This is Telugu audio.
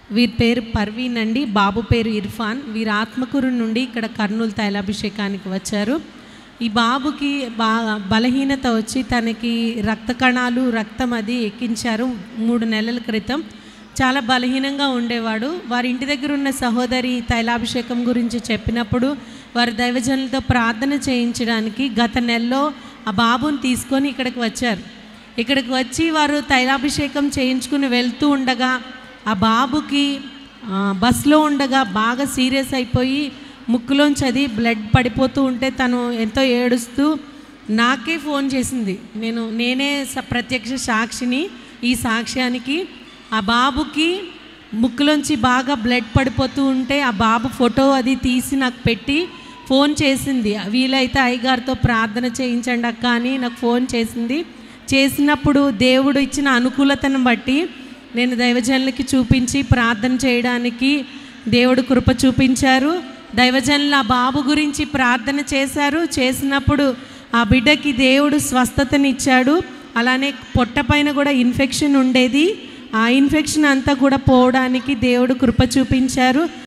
వీరి పేరు పర్వీన్ అండి బాబు పేరు ఇర్ఫాన్ వీరు ఆత్మకూరు నుండి ఇక్కడ కర్నూలు తైలాభిషేకానికి వచ్చారు ఈ బాబుకి బా బలహీనత వచ్చి తనకి రక్త కణాలు రక్తం అది ఎక్కించారు మూడు నెలల క్రితం చాలా బలహీనంగా ఉండేవాడు వారి ఇంటి దగ్గర ఉన్న సహోదరి తైలాభిషేకం గురించి చెప్పినప్పుడు వారి దైవజనులతో ప్రార్థన చేయించడానికి గత నెలలో ఆ బాబుని తీసుకొని ఇక్కడికి వచ్చారు ఇక్కడికి వచ్చి వారు తైలాభిషేకం చేయించుకుని వెళ్తూ ఉండగా ఆ బాబుకి ఆ, బస్లో ఉండగా బాగా సీరియస్ అయిపోయి ముక్కులోంచి అది బ్లడ్ పడిపోతూ ఉంటే తను ఎంతో ఏడుస్తూ నాకే ఫోన్ చేసింది నేను నేనే స- ప్రత్యక్ష సాక్షిని ఈ సాక్ష్యానికి ఆ బాబుకి ముక్కులోంచి బాగా బ్లడ్ పడిపోతూ ఉంటే ఆ బాబు ఫోటో అది తీసి నాకు పెట్టి ఫోన్ చేసింది వీలైతే అయ్యగారితో ప్రార్థన చేయించండి అక్క అని నాకు ఫోన్ చేసింది చేసినప్పుడు దేవుడు ఇచ్చిన అనుకూలతను బట్టి నేను దైవజనులకి చూపించి ప్రార్థన చేయడానికి దేవుడు కృప చూపించారు దైవజనులు ఆ బాబు గురించి ప్రార్థన చేశారు చేసినప్పుడు ఆ బిడ్డకి దేవుడు స్వస్థతనిచ్చాడు అలానే పొట్ట పైన కూడా ఇన్ఫెక్షన్ ఉండేది ఆ ఇన్ఫెక్షన్ అంతా కూడా పోవడానికి దేవుడు కృప చూపించారు